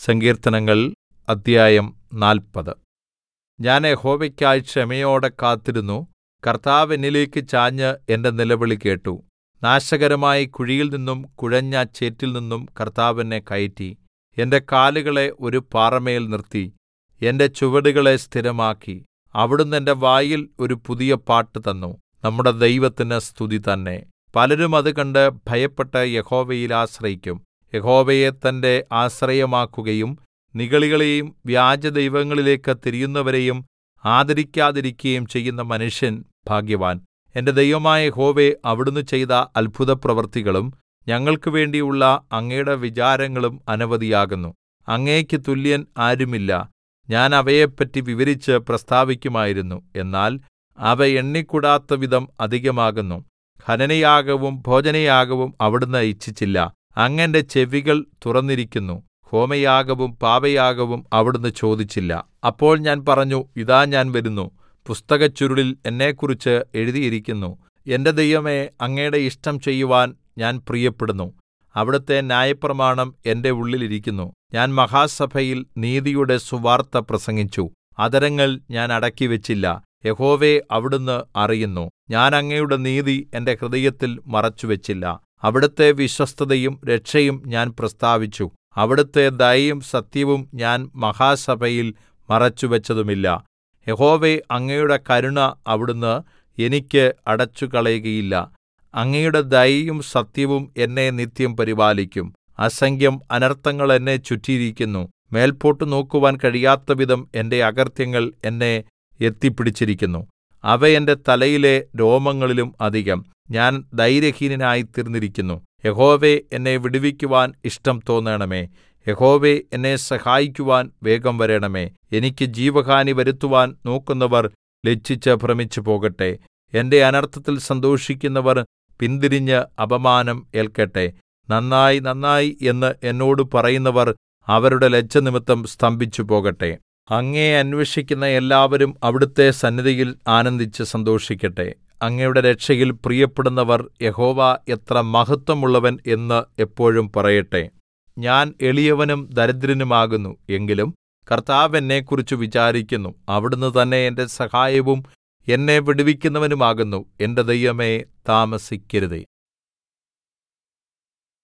സങ്കീർത്തനങ്ങൾ അദ്ധ്യായം നാല്പത് ഞാൻ യഹോവയ്ക്കായി ക്ഷമയോടെ കാത്തിരുന്നു കർത്താവ് എന്നിലേക്ക് ചാഞ്ഞ് എന്റെ നിലവിളി കേട്ടു നാശകരമായ കുഴിയിൽനിന്നും കുഴഞ്ഞ ചേറ്റിൽനിന്നും കർത്താവ് എന്നെ കയറ്റി എന്റെ കാലുകളെ ഒരു പാറമേൽ നിർത്തി എന്റെ ചുവടുകളെ സ്ഥിരമാക്കി അവിടുന്ന് എന്റെ വായിൽ ഒരു പുതിയ പാട്ട് തന്നു നമ്മുടെ ദൈവത്തിന് സ്തുതി തന്നെ പലരും അത് കണ്ട് ഭയപ്പെട്ട് യഹോവയിൽ ആശ്രയിക്കും യഹോവയെ തന്റെ ആശ്രയമാക്കുകയും നിഗളികളെയും വ്യാജദൈവങ്ങളിലേക്ക് തിരിയുന്നവരെയും ആദരിക്കാതിരിക്കുകയും ചെയ്യുന്ന മനുഷ്യൻ ഭാഗ്യവാൻ എന്റെ ദൈവമായ യഹോവേ അവിടുന്ന് ചെയ്ത അത്ഭുതപ്രവൃത്തികളും ഞങ്ങൾക്ക് വേണ്ടിയുള്ള അങ്ങയുടെ വിചാരങ്ങളും അനവധിയാകുന്നു അങ്ങേക്ക് തുല്യൻ ആരുമില്ല ഞാൻ അവയെപ്പറ്റി വിവരിച്ച് പ്രസ്താവിക്കുമായിരുന്നു എന്നാൽ അവ എണ്ണിക്കൂടാത്തവിധം അധികമാകുന്നു ഹനനയാഗവും ഭോജനയാഗവും അവിടുന്ന് ഇച്ഛിച്ചില്ല അങ്ങ് എന്റെ ചെവികൾ തുറന്നിരിക്കുന്നു ഹോമയാഗവും പാപയാഗവും അവിടുന്ന് ചോദിച്ചില്ല അപ്പോൾ ഞാൻ പറഞ്ഞു ഇതാ ഞാൻ വരുന്നു പുസ്തകച്ചുരുളിൽ എന്നെക്കുറിച്ച് എഴുതിയിരിക്കുന്നു എന്റെ ദൈവമേ അങ്ങയുടെ ഇഷ്ടം ചെയ്യുവാൻ ഞാൻ പ്രിയപ്പെടുന്നു അവിടുത്തെ ന്യായപ്രമാണം എന്റെ ഉള്ളിൽ ഇരിക്കുന്നു ഞാൻ മഹാസഭയിൽ നീതിയുടെ സുവാർത്ത പ്രസംഗിച്ചു അധരങ്ങൾ ഞാൻ അടക്കിവെച്ചില്ല യഹോവേ അവിടുന്ന് അറിയുന്നു ഞാൻ അങ്ങയുടെ നീതി എന്റെ ഹൃദയത്തിൽ മറച്ചുവെച്ചില്ല അവിടുത്തെ വിശ്വസ്തതയും രക്ഷയും ഞാൻ പ്രസ്താവിച്ചു അവിടുത്തെ ദയയും സത്യവും ഞാൻ മഹാസഭയിൽ മറച്ചുവെച്ചതുമില്ല യഹോവേ അങ്ങയുടെ കരുണ അവിടുന്ന് എനിക്ക് അടച്ചുകളയുകയില്ല അങ്ങയുടെ ദയയും സത്യവും എന്നെ നിത്യം പരിപാലിക്കും അസംഖ്യം അനർത്ഥങ്ങൾ എന്നെ ചുറ്റിയിരിക്കുന്നു മേൽപോട്ട് നോക്കുവാൻ കഴിയാത്തവിധം എന്റെ അകൃത്യങ്ങൾ എന്നെ എത്തിപ്പിടിച്ചിരിക്കുന്നു അവ എന്റെ തലയിലെ രോമങ്ങളിലും അധികം ഞാൻ ധൈര്യഹീനനായി തീർന്നിരിക്കുന്നു യഹോവേ എന്നെ വിടുവിക്കുവാൻ ഇഷ്ടം തോന്നണമേ യഹോവേ എന്നെ സഹായിക്കുവാൻ വേഗം വരണമേ എനിക്ക് ജീവഹാനി വരുത്തുവാൻ നോക്കുന്നവർ ലജ്ജിച്ച് ഭ്രമിച്ചു പോകട്ടെ എന്റെ അനർത്ഥത്തിൽ സന്തോഷിക്കുന്നവർ പിന്തിരിഞ്ഞ് അപമാനം ഏൽക്കട്ടെ നന്നായി നന്നായി എന്ന് എന്നോട് പറയുന്നവർ അവരുടെ ലജ്ജ നിമിത്തം സ്തംഭിച്ചു പോകട്ടെ അങ്ങയെ അന്വേഷിക്കുന്ന എല്ലാവരും അവിടുത്തെ സന്നിധിയിൽ ആനന്ദിച്ച് സന്തോഷിക്കട്ടെ അങ്ങയുടെ രക്ഷയിൽ പ്രിയപ്പെടുന്നവർ യഹോവ എത്ര മഹത്വമുള്ളവൻ എന്ന് എപ്പോഴും പറയട്ടെ ഞാൻ എളിയവനും ദരിദ്രനുമാകുന്നു എങ്കിലും കർത്താവ് എന്നെക്കുറിച്ച് വിചാരിക്കുന്നു അവിടുന്ന് തന്നെ എന്റെ സഹായവും എന്നെ വിടുവിക്കുന്നവനുമാകുന്നു എന്റെ ദൈവമേ താമസിക്കരുതേ